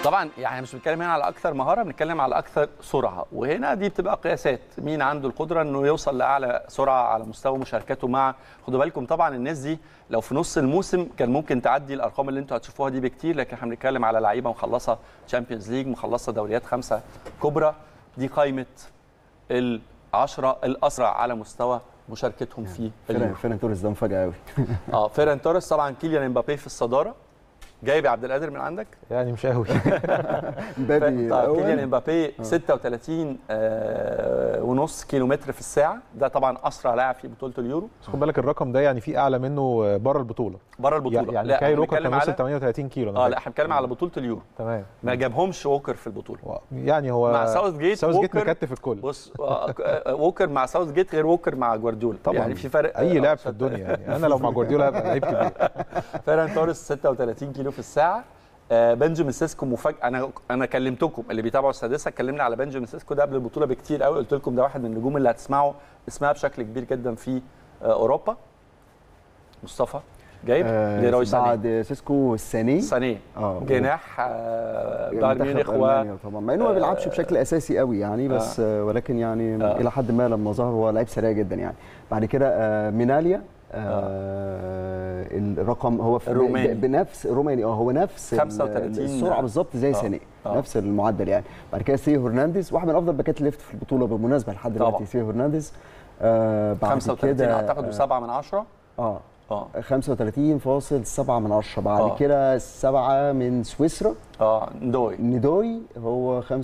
طبعا يعني مش بنتكلم هنا على اكثر مهاره بنتكلم على اكثر سرعه وهنا دي بتبقى قياسات مين عنده القدره انه يوصل لاعلى سرعه على مستوى مشاركته مع خدوا بالكم طبعا الناس دي لو في نص الموسم كان ممكن تعدي الارقام اللي انتوا هتشوفوها دي بكتير لكن احنا بنتكلم على لعيبه مخلصه تشامبيونز ليج مخلصه دوريات خمسه كبرى دي قائمه العشره الاسرع على مستوى مشاركتهم في اليورو فيران توريس ده مفاجاه قوي اه فيران توريس طبعا كيليان امبابي في الصداره جايب يا عبد القادر من عندك يعني مش قوي مبابي طيب الأول. كيليان امبابي 36 آه ونص كيلو متر في الساعه ده طبعا اسرع لاعب في بطوله اليورو بس خد بالك الرقم ده يعني في اعلى منه بره البطوله بره البطوله يعني لا، كاي إحنا روكر كان بنتكلم وصل على 38 كيلو أنا اه لا فاكر. احنا بنتكلم على بطوله اليورو تمام ما جابهمش ووكر في البطوله و- يعني هو مع ساوث جيت ساوث جيت ووكر- مكتف الكل بص آه، آه، ووكر مع ساوث جيت غير ووكر مع جوارديولا طبعا يعني في فرق اي آه، لاعب في آه، الدنيا يعني انا لو مع جوارديولا هبقى لعيب كبير فيران توريس 36 كيلو في الساعه آه، بنجامين سيسكو مفاجاه انا انا كلمتكم اللي بيتابعوا السادسه اتكلمنا على بنجامين سيسكو ده قبل البطوله بكتير قوي قلت لكم ده واحد من النجوم اللي هتسمعوا اسمها بشكل كبير جدا في آه، اوروبا مصطفى جايب آه، ليروي ساني بعد سيسكو الساني ساني اه جناح آه، بايرن منتخب ميونخ و ألمانيا طبعا مع انه ما بيلعبش بشكل اساسي قوي يعني بس آه. ولكن يعني آه. الى حد ما لما ظهر هو لعيب سريع جدا يعني بعد كده آه ميناليا آه الرقم هو في الروماني. بنفس روماني اه هو نفس ال- 35 السرعه بالظبط زي آه. ساني آه. نفس المعدل يعني بعد كده سيو هرنانديز واحد من افضل باكات ليفت في البطوله بالمناسبه لحد طبعا. دلوقتي سيو هرنانديز آه بعد 35 كده اعتقد و7 من 10 اه اه 35.7 من عشرة بعد آه. كده سبعة من سويسرا اه ندوي ندوي هو 35.6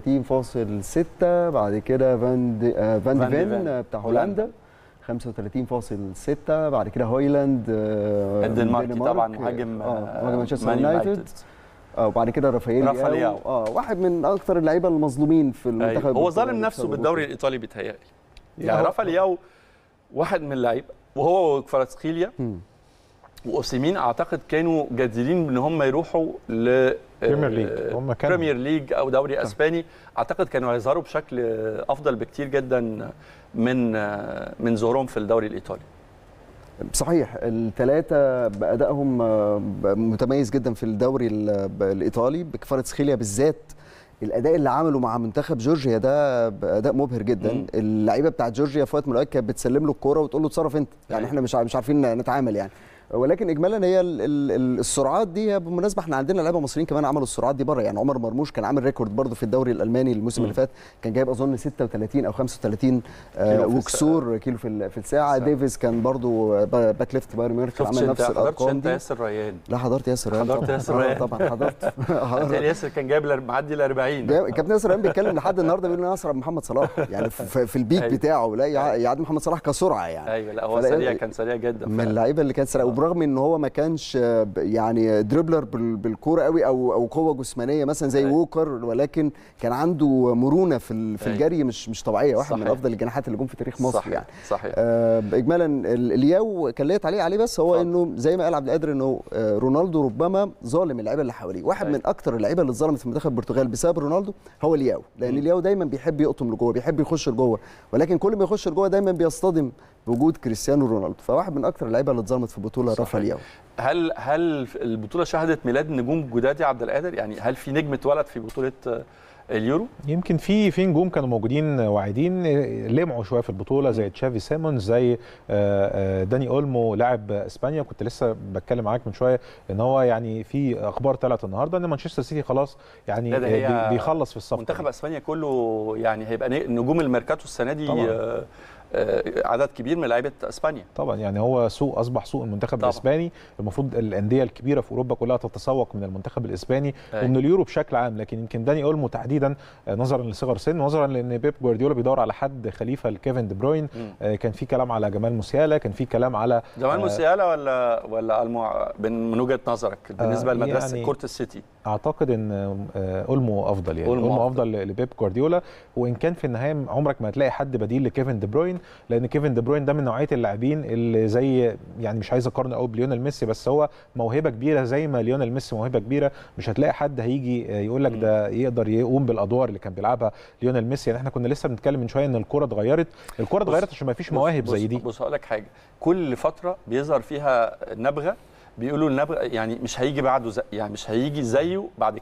بعد كده فان دي آه فان فان دي ديفين فين. آه، بتاع هولندا. هولندا 35.6 بعد كده هويلاند آه، الدنماركي الدنمارك، طبعا مهاجم اه مهاجم مانشستر مان يونايتد اه وبعد كده رافائيل رافا لياو. لياو اه واحد من اكثر اللعيبه المظلومين في المنتخب أيوة. هو ظالم البرتغالي نفسه بسبب بالدوري البطولة. الايطالي بيتهيألي يعني هو- رافا لياو واحد من اللعيبه وهو وكفاراتسخيليا مم. واوسيمين اعتقد كانوا جديرين ان هم يروحوا ل بريمير ليج. هم كانوا. بريمير ليج او دوري اسباني اعتقد كانوا هيظهروا بشكل افضل بكتير جدا من من ظهورهم في الدوري الايطالي صحيح الثلاثة بأدائهم آه، متميز جدا في الدوري ال- الإيطالي بكفاراتسخيليا بالذات الأداء اللي عمله مع منتخب جورجيا ده أداء مبهر جدا مم. اللعيبة بتاعت جورجيا في وقت من الأوقات كانت بتسلم له الكورة وتقول له اتصرف أنت يعني أيوة. احنا مش ع- مش عارفين نتعامل يعني ولكن اجمالا هي ال- ال- ال- السرعات دي هي بالمناسبه احنا عندنا لعيبه مصريين كمان عملوا السرعات دي بره يعني عمر مرموش كان عامل ريكورد برضه في الدوري الالماني الموسم مم. اللي فات كان جايب اظن 36 او 35 آه، كيلو في وكسور كيلو في ال- في الساعه الساعة. ديفيز كان برضه با- باك ليفت بايرن ميونخ كان شفتش عمل انت نفس حضرتش الارقام انت دي ياسر ريان لا حضرت ياسر ريان حضرت طبعاً. ياسر آه، ريان. طبعا حضرت انت ياسر كان جايب الأر- معدي ال 40 جاي- كابتن ياسر ريان بيتكلم لحد النهارده بيقول انا اسرع من محمد صلاح يعني في, في البيك أيوة. بتاعه لا يع- يعدي محمد صلاح كسرعه يعني ايوه لا هو فلا- سريع كان سريع جدا من فعلا. اللعيبه اللي كانت سريعه وبرغم ان هو ما كانش آه، ب- يعني دريبلر بال- بالكوره قوي او او قوه جسمانيه مثلا زي أيوة. ووكر ولكن كان عنده مرونه في ال- في أيوة. الجري مش مش طبيعيه واحد من صحيح. افضل الجناحات اللي جم في تاريخ مصر صحيح يعني صحيح آه، اجمالا ال- الياو كان ليا تعليق عليه بس هو اتفضل. انه زي ما قال عبد القادر انه آه، رونالدو ربما ظالم اللعيبه اللي حواليه واحد أيوة. من اكتر اللعيبه اللي اتظلمت في منتخب البرتغال بسبب رونالدو هو الياو لان مم. الياو دايما بيحب يقطم لجوه بيحب يخش لجوه ولكن كل ما يخش لجوه دايما بيصطدم بوجود كريستيانو رونالدو فواحد من اكتر اللعيبه اللي اتظلمت في البطوله صحيح. رافا الياو هل هل البطوله شهدت ميلاد نجوم جداد يا عبد القادر يعني هل في نجم اتولد في بطوله آه، اليورو يمكن في في نجوم كانوا موجودين واعدين لمعوا شويه في البطوله زي تشافي سيمونز زي آه، آه، داني اولمو لاعب اسبانيا كنت لسه بتكلم معاك من شويه ان هو يعني في اخبار طلعت النهارده ان مانشستر سيتي خلاص يعني لا ده هي آه، بي- بيخلص في الصفقه منتخب دي. اسبانيا كله يعني هيبقى ن- نجوم الميركاتو السنه دي طبعاً. آه، آه، عدد كبير من لعيبه اسبانيا طبعا يعني هو سوق اصبح سوق المنتخب طبعاً. الاسباني المفروض الانديه الكبيره في اوروبا كلها تتسوق من المنتخب الاسباني أيوة. ومن اليورو بشكل عام لكن يمكن داني اولمو تحديدا آه، نظرا لصغر سن نظرا لان بيب جوارديولا بيدور على حد خليفه لكيفن دي بروين مم. آه، كان في كلام على جمال موسيالا كان في كلام على جمال آه، موسيالا ولا ولا المع... من من وجهه نظرك بالنسبه لمدرسه يعني- كره السيتي اعتقد ان آه، اولمو افضل يعني أولمو اولمو أفضل. افضل لبيب جوارديولا وان كان في النهايه عمرك ما هتلاقي حد بديل لكيفن دي بروين لان كيفن دي بروين ده من نوعيه اللاعبين اللي زي يعني مش عايز اقارنه قوي بليونيل ميسي بس هو موهبه كبيره زي ما ليونيل ميسي موهبه كبيره مش هتلاقي حد هيجي آه، يقول لك مم. ده يقدر يقوم بالادوار اللي كان بيلعبها ليونيل ميسي يعني احنا كنا لسه بنتكلم من شويه ان الكوره اتغيرت الكوره بص- اتغيرت عشان ما فيش بص- مواهب بص- زي دي بص هقول لك حاجه كل فتره بيظهر فيها نبغه بيقولوا النبغه يعني مش هيجي بعده زي يعني مش هيجي زيه بعد كده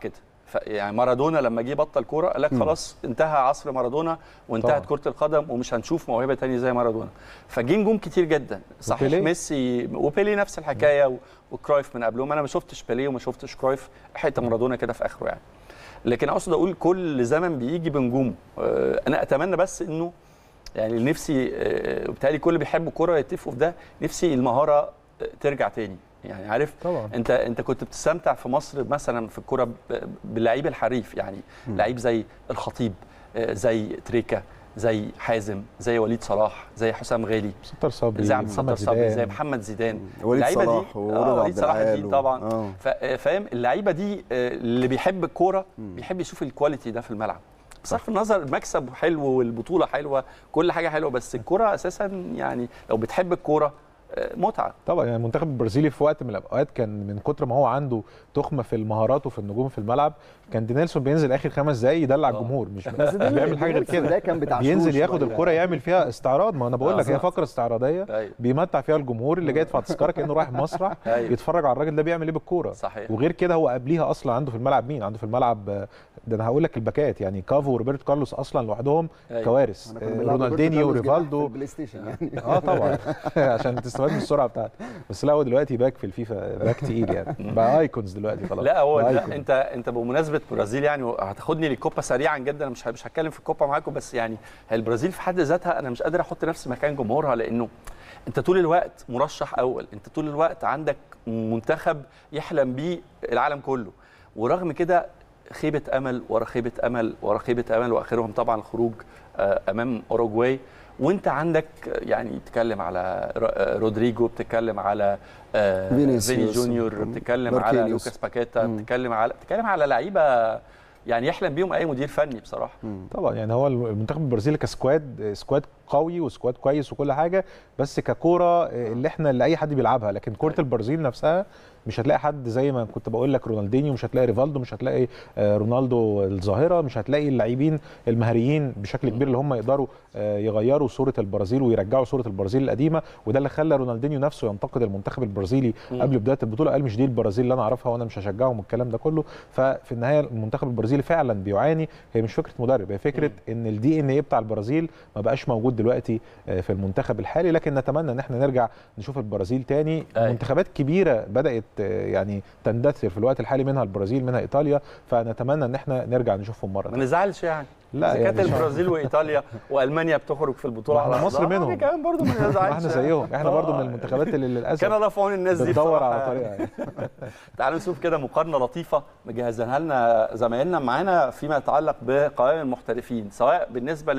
ف- يعني مارادونا لما جه بطل كوره قال لك خلاص انتهى عصر مارادونا وانتهت طبعاً. كره القدم ومش هنشوف موهبه تانية زي مارادونا فجه نجوم كتير جدا صحيح وبيليه. ميسي وبيلي نفس الحكايه و- وكرايف من قبلهم انا ما شفتش بيليه وما شفتش كرايف حته مارادونا كده في اخره يعني لكن اقصد اقول كل زمن بيجي بنجومه آه، انا اتمنى بس انه يعني اللي نفسي آه، وبالتالي كل اللي بيحبوا الكوره يتفقوا في ده نفسي المهاره آه، ترجع تاني يعني عارف طبعا انت انت كنت بتستمتع في مصر مثلا في الكوره ب- باللعيب الحريف يعني لعيب زي الخطيب آه، زي تريكا زي حازم زي وليد صلاح زي حسام غالي ستار صبري زي عبد الستار محمد صبري زي زيدان محمد زيدان وليد اللعيبة دي- صلاح آه، ورضا وليد عبد صلاح العال الدين و- طبعا آه. فا- فاهم اللعيبه دي آه، اللي بيحب الكوره بيحب يشوف الكواليتي ده في الملعب بصرف النظر المكسب حلو والبطوله حلوه كل حاجه حلوه بس الكوره اساسا يعني لو بتحب الكوره آه، متعه طبعا يعني المنتخب البرازيلي في وقت من الاوقات كان من كتر ما هو عنده تخمه في المهارات وفي النجوم في الملعب كان دينيلسون بينزل اخر خمس دقايق يدلع آه. الجمهور مش بس ده مش بيعمل حاجه غير ده كده كان بتاع بينزل شوش ياخد شوية. الكره يعمل فيها استعراض ما انا بقول لك هي بالظبط. فقره استعراضيه ايوه بيمتع فيها الجمهور اللي جاي يدفع تذكره كانه رايح مسرح أيوة. يتفرج على الراجل ده بيعمل ايه بالكوره صحيح وغير كده هو قبليها اصلا عنده في الملعب مين عنده في الملعب آه، ده انا هقول لك الباكات يعني كافو وروبرتو كارلوس اصلا لوحدهم أيوة. كوارث أنا كنا آه، بنلعب رونالدينيو روبرتو كارلوس جناح في وريفالدو البلاي ستيشن يعني اه طبعا عشان تستفاد من السرعه بتاعته بس لا هو دلوقتي باك في الفيفا باك تقيل يعني بقى ايكونز دلوقتي خلاص لا هو بقى لا icon. انت انت بمناسبه برازيل يعني هتاخدني للكوبا سريعا جدا انا مش مش هتكلم في الكوبا معاكم بس يعني هي البرازيل في حد ذاتها انا مش قادر احط نفسي مكان جمهورها لانه انت طول الوقت مرشح اول انت طول الوقت عندك منتخب يحلم بيه العالم كله ورغم كده خيبه امل ورا خيبه امل ورا خيبه امل واخرهم طبعا الخروج آه، امام اوروجواي وانت عندك يعني بتتكلم على ر- آه، رودريجو بتتكلم على آه، فينيسيوس. فيني جونيور بتتكلم على ماركينيوس. لوكاس باكيتا مم. بتتكلم على بتتكلم على لعيبه يعني يحلم بيهم اي مدير فني بصراحه طبعا يعني هو المنتخب البرازيلي كسكواد سكواد قوي وسكواد كويس وكل حاجه بس ككوره اللي احنا اللي اي حد بيلعبها لكن كره البرازيل نفسها مش هتلاقي حد زي ما كنت بقول لك رونالدينيو مش هتلاقي ريفالدو مش هتلاقي آه، رونالدو الظاهره مش هتلاقي اللاعبين المهاريين بشكل كبير اللي هم يقدروا آه، يغيروا صوره البرازيل ويرجعوا صوره البرازيل القديمه وده اللي خلى رونالدينيو نفسه ينتقد المنتخب البرازيلي قبل بدايه البطوله قال مش دي البرازيل اللي انا اعرفها وانا مش هشجعهم والكلام ده كله ففي النهايه المنتخب البرازيلي فعلا بيعاني هي مش فكره مدرب هي فكره ان الدي ان ايه بتاع البرازيل ما بقاش موجود دلوقتي آه، في المنتخب الحالي لكن نتمنى ان احنا نرجع نشوف البرازيل تاني أيوة. منتخبات كبيره بدات آه، يعني تندثر في الوقت الحالي منها البرازيل منها ايطاليا فنتمنى ان احنا نرجع نشوفهم مره ما تانية. نزعلش يعني لا اذا كانت يعني البرازيل وايطاليا والمانيا بتخرج في البطوله ما احنا على مصر أرضها، منهم. احنا كمان برضه ما ما نزعلش احنا زيهم احنا برضو من المنتخبات اللي للاسف كان الله في عون الناس دي بتدور بصراحة على يعني. طريقه يعني. تعالوا نشوف كده مقارنه لطيفه مجهزينها لنا زمايلنا معانا فيما يتعلق بقوائم المحترفين سواء بالنسبه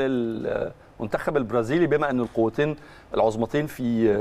للمنتخب البرازيلي بما ان القوتين العظمتين في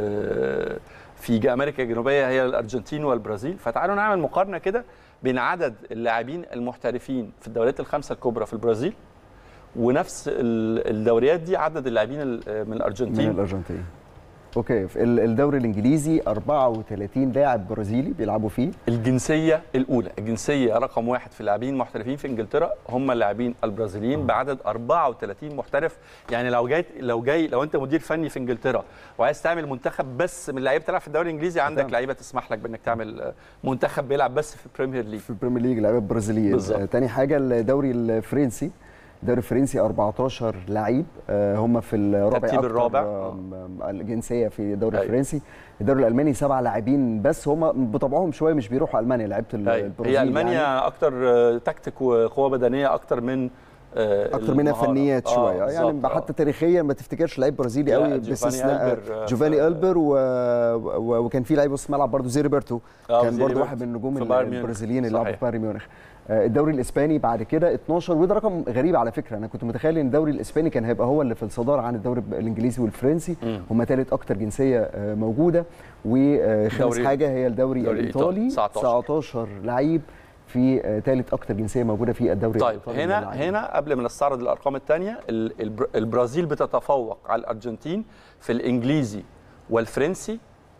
في امريكا الجنوبيه هي الارجنتين والبرازيل فتعالوا نعمل مقارنه كده بين عدد اللاعبين المحترفين في الدوريات الخمسه الكبرى في البرازيل ونفس ال- الدوريات دي عدد اللاعبين ال- من من الارجنتين الارجنتين اوكي في ال- الدوري الانجليزي 34 لاعب برازيلي بيلعبوا فيه الجنسيه الاولى الجنسيه رقم واحد في اللاعبين المحترفين في انجلترا هم اللاعبين البرازيليين بعدد 34 محترف يعني لو جاي لو جاي لو انت مدير فني في انجلترا وعايز تعمل منتخب بس من لعيبه تلعب في الدوري الانجليزي عندك تمام. لعيبه تسمح لك بانك تعمل آه، منتخب بيلعب بس في البريمير ليج في البريمير ليج لعيبه برازيليين بالظبط. آه، تاني حاجه الدوري الفرنسي الدوري الفرنسي 14 لعيب آه، هم في الرابع الترتيب أكتر، الرابع. آم، آم، الجنسيه في الدوري أيوة. الفرنسي الدوري الالماني سبع لاعبين بس هم بطبعهم شويه مش بيروحوا المانيا لعيبه ال- أيوة. البرازيل هي المانيا يعني اكتر آه، تكتيك وقوه بدنيه اكتر من آه، اكتر منها المهارة. فنيات آه، شويه يعني بالظبط، آه. حتى تاريخيا ما تفتكرش لعيب برازيلي لا، قوي جوفاني باستثناء ألبر، آه، جوفاني في- البر و... و... وكان في لعيب وسط ملعب برضه زي روبرتو آه، كان زي برضه روبرتو واحد من النجوم في ال- بايرن ميونخ. البرازيليين اللي لعبوا صحيح. في بايرن ميونخ آه، الدوري الاسباني بعد كده 12 وده رقم غريب على فكره انا كنت متخيل ان الدوري الاسباني كان هيبقى هو اللي في الصداره عن الدوري الانجليزي والفرنسي مم. هم ثالث اكتر جنسيه آه، موجوده وخامس دوري- حاجه هي الدوري الدوري الايطالي الإيطالي، 19 19 لعيب في ثالث اكتر جنسيه موجوده في الدوري طيب الايطالي من هنا اللاعبين. هنا قبل ما نستعرض الارقام الثانيه البرازيل بتتفوق على الارجنتين في الانجليزي والفرنسي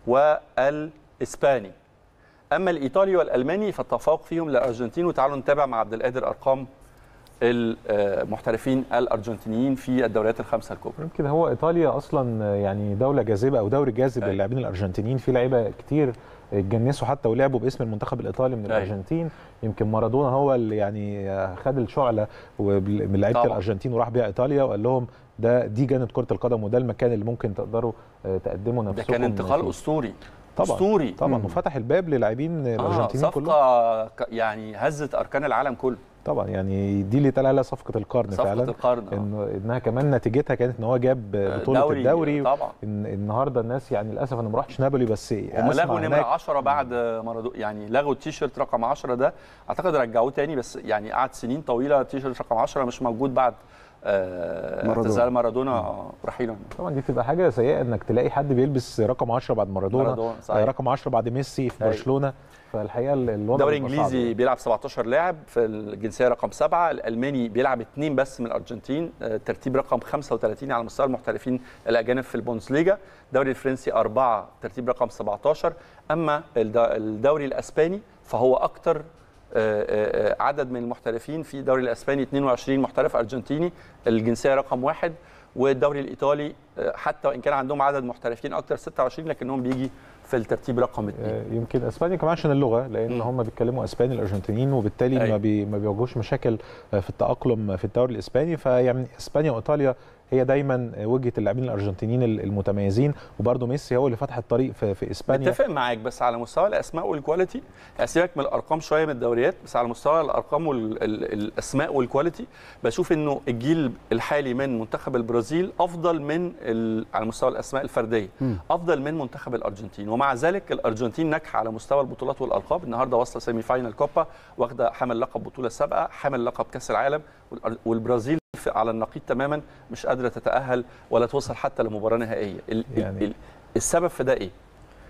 والاسباني اما الايطالي والالماني فالتفوق فيهم للارجنتين وتعالوا نتابع مع عبد القادر ارقام المحترفين الارجنتينيين في الدوريات الخمسه الكبرى يمكن هو ايطاليا اصلا يعني دوله جاذبه او دوري جاذب أيوة. للاعبين الارجنتينيين في لعيبه كتير اتجنسوا حتى ولعبوا باسم المنتخب الايطالي من أيوة. الارجنتين يمكن مارادونا هو اللي يعني آه، خد الشعله وبال- من لعيبه طبعاً. الارجنتين وراح بيها ايطاليا وقال لهم ده دي جانب كره القدم وده المكان اللي ممكن تقدروا آه، تقدموا ده نفسكم كان انتقال فيه. اسطوري طبعا اسطوري طبعا مم. وفتح الباب للاعبين اه الارجنتينيين كلهم صفقه ك- يعني هزت اركان العالم كله طبعا يعني دي اللي اتقال عليها صفقه القرن صفقه فعلا القرن آه. إن انها كمان نتيجتها كانت ان هو جاب بطوله دوري الدوري طبعا إن النهارده الناس يعني للاسف انا ما رحتش نابولي بس هم أسمع لغوا نمره هناك 10 بعد مارادو يعني لغوا التيشيرت رقم 10 ده اعتقد رجعوه تاني بس يعني قعد سنين طويله تيشيرت رقم 10 مش موجود بعد آه، مارادونا. اعتزال مارادونا آه، رحيلا طبعا دي تبقى حاجه سيئه انك تلاقي حد بيلبس رقم 10 بعد مارادونا مارادونا آه، صحيح رقم 10 بعد ميسي في أيوة. برشلونه فالحقيقه ال- الوضع الدوري بيبقى صعب الانجليزي يعني. بيلعب 17 لاعب في الجنسيه رقم 7 الالماني بيلعب اثنين بس من الارجنتين آه، ترتيب رقم 35 على مستوى المحترفين الاجانب في البوندسليجا الدوري الفرنسي أربعة ترتيب رقم 17 اما الد- الدوري الاسباني فهو اكتر آه، آه، آه، عدد من المحترفين في الدوري الاسباني 22 محترف ارجنتيني الجنسيه رقم واحد والدوري الايطالي آه، حتى وان كان عندهم عدد محترفين اكتر 26 لكنهم بيجي في الترتيب رقم اثنين آه، يمكن اسبانيا كمان عشان اللغه لان مم. هم بيتكلموا اسباني الارجنتينيين وبالتالي ما أيوة. بي ما بيواجهوش مشاكل آه، في التاقلم في الدوري الاسباني فيعني اسبانيا وايطاليا هي دايما وجهه اللاعبين الارجنتينيين المتميزين وبرده ميسي هو اللي فتح الطريق في, في اسبانيا متفق معاك بس على مستوى الاسماء والكواليتي هسيبك من الارقام شويه من الدوريات بس على مستوى الارقام والاسماء والكواليتي بشوف انه الجيل الحالي من منتخب البرازيل افضل من ال- على مستوى الاسماء الفرديه مم. افضل من منتخب الارجنتين ومع ذلك الارجنتين ناجحه على مستوى البطولات والالقاب النهارده واصله سيمي فاينال كوبا واخده حامل لقب بطوله سابقه حامل لقب كاس العالم والأر- والبرازيل في- على النقيض تماما مش قادره تتاهل ولا توصل حتى لمباراه نهائيه ال- يعني- ال- السبب في ده ايه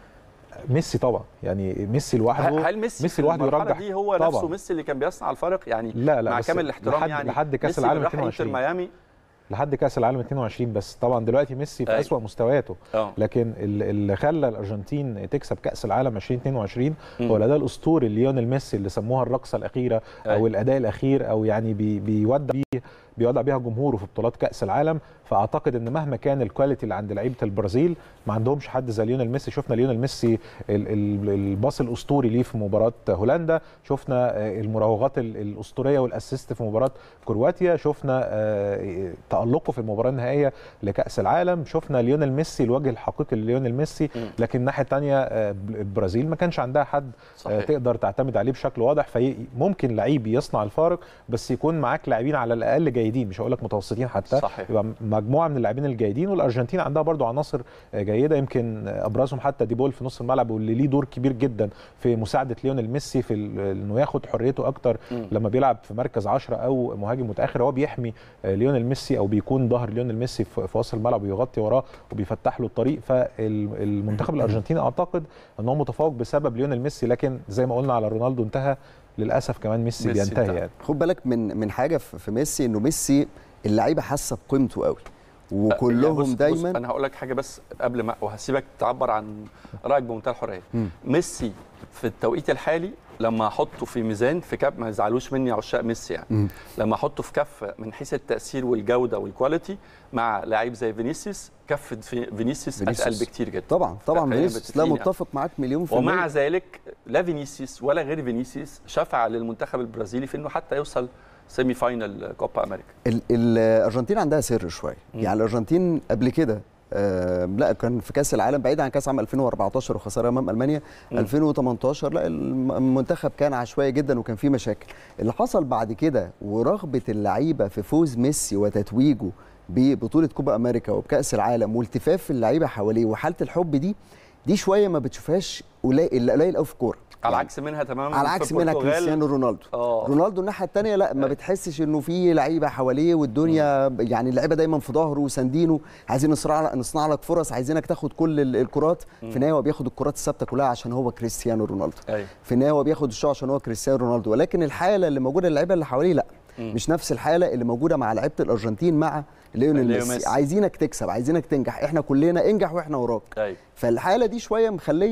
ميسي طبعا يعني ميسي لوحده هل ميسي, ميسي في لوحده المرحلة يرجح دي هو طبعاً. نفسه ميسي اللي كان بيصنع الفارق يعني لا لا مع بس كامل الاحترام لحد يعني لحد كاس ميسي العالم راح انتر 22 ميامي لحد كاس العالم 22 بس طبعا دلوقتي ميسي في أيوة. اسوأ مستوياته اه لكن ال- اللي خلى الارجنتين تكسب كاس العالم 2022 مم. هو الاداء الاسطوري ليونيل ميسي اللي سموها الرقصه الاخيره او أيوة. الاداء الاخير او يعني بي بيودع بيه بيودع بيها جمهوره في بطولات كاس العالم فاعتقد ان مهما كان الكواليتي اللي عند لعيبه البرازيل ما عندهمش حد زي ليونيل ميسي شفنا ليونيل ميسي ال- ال- الباص الاسطوري ليه في مباراه هولندا شفنا آه، المراوغات ال- الاسطوريه والاسيست في مباراه كرواتيا شفنا آه، تالقه في المباراه النهائيه لكاس العالم شفنا ليونيل ميسي الوجه الحقيقي لليونيل ميسي مم. لكن الناحيه الثانيه البرازيل ما كانش عندها حد آه، صحيح تقدر تعتمد عليه بشكل واضح فممكن لعيب يصنع الفارق بس يكون معاك لاعبين على الاقل جيدين مش هقول لك متوسطين حتى صحيح يبقى مجموعه من اللاعبين الجيدين والارجنتين عندها برضو عناصر آه، جيده يمكن ابرزهم حتى ديبول في نص الملعب واللي ليه دور كبير جدا في مساعده ليونيل ميسي في ال- انه ياخد حريته اكتر مم. لما بيلعب في مركز 10 او مهاجم متاخر هو بيحمي آه، ليونيل ميسي او بيكون ظهر ليونيل ميسي في في وسط الملعب ويغطي وراه وبيفتح له الطريق فالمنتخب الارجنتيني اعتقد ان هو متفوق بسبب ليونيل ميسي لكن زي ما قلنا على رونالدو انتهى للاسف كمان ميسي, ميسي بينتهي انتهى. يعني خد بالك من من حاجه في في ميسي انه ميسي اللعيبه حاسه بقيمته قوي يعني بص- وكلهم بص دايما انا هقول لك حاجه بس قبل ما وهسيبك تعبر عن رايك بمنتهى الحريه مم. ميسي في التوقيت الحالي لما احطه في ميزان في كف ما يزعلوش مني عشاق ميسي يعني مم. لما احطه في كفه من حيث التاثير والجوده والكواليتي مع لعيب زي فينيسيوس كفه في فينيسيوس فينيسيوس. اتقل بكتير جدا طبعا طبعا خلينا فينيسيوس لا متفقين يعني. متفق معاك مليون في ومع المية ذلك لا فينيسيوس ولا غير فينيسيوس شفع للمنتخب البرازيلي في انه حتى يوصل سيمي فاينل كوبا امريكا ال- الارجنتين عندها سر شويه مم. يعني الارجنتين قبل كده آه لا كان في كاس العالم بعيد عن كاس عام 2014 وخساره امام المانيا مم. 2018 لا الم- المنتخب كان عشوائي جدا وكان فيه مشاكل اللي حصل بعد كده ورغبه اللعيبه في فوز ميسي وتتويجه ببطوله كوبا امريكا وبكاس العالم والتفاف اللعيبه حواليه وحاله الحب دي دي شويه ما بتشوفهاش قليل قليل قوي في الكوره على يعني عكس منها تماما على في عكس منها البرتغال. كريستيانو رونالدو اه رونالدو الناحيه الثانيه لا ما أيوة. بتحسش انه في لعيبه حواليه والدنيا يعني اللعيبه دايما في ظهره وساندينه عايزين نصنع نصنع لك فرص عايزينك تاخد كل ال- الكرات في النهايه هو بياخد الكرات الثابته كلها عشان هو كريستيانو رونالدو ايوه في النهايه هو بياخد الشو عشان هو كريستيانو رونالدو ولكن الحاله اللي موجوده اللعيبه اللي حواليه لا مم. مش نفس الحاله اللي موجوده مع لعيبه الارجنتين مع ليونيل ليو ميسي ميسي. عايزينك تكسب عايزينك تنجح احنا كلنا انجح واحنا وراك ايوه فالحاله دي شويه مخليه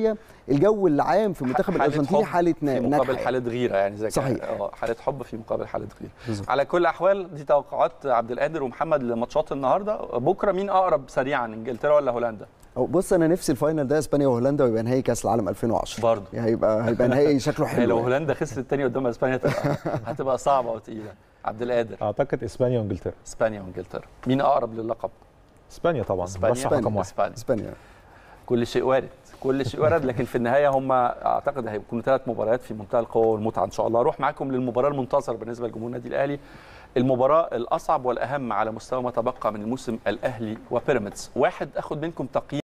الجو العام في المنتخب حالة الارجنتيني حب حاله في نا- مقابل ناجحه حاله غيره يعني زي كده. صحيح. اه حاله حب في مقابل حاله غيره بالظبط. على كل الاحوال دي توقعات عبد القادر ومحمد لماتشات النهارده بكره مين اقرب سريعا انجلترا ولا هولندا أو بص انا نفسي الفاينل ده اسبانيا وهولندا ويبقى نهائي كاس العالم 2010 برضه. هيبقى هيبقى نهائي شكله هي حلو لو يعني. هولندا خسرت الثاني قدام اسبانيا هتبقى هتبقى صعبه وتقيله عبد القادر اعتقد اسبانيا وانجلترا اسبانيا وانجلترا مين اقرب للقب اسبانيا طبعا إسبانيا. مرشح رقم واحد اسبانيا اسبانيا كل شيء وارد كل شيء وارد لكن في النهايه هم اعتقد هيكونوا ثلاث مباريات في منتهى القوه والمتعه ان شاء الله اروح معاكم للمباراه المنتصره بالنسبه لجمهور النادي الاهلي المباراه الاصعب والاهم على مستوى ما تبقى من الموسم الاهلي وبيراميدز واحد اخد منكم تقييم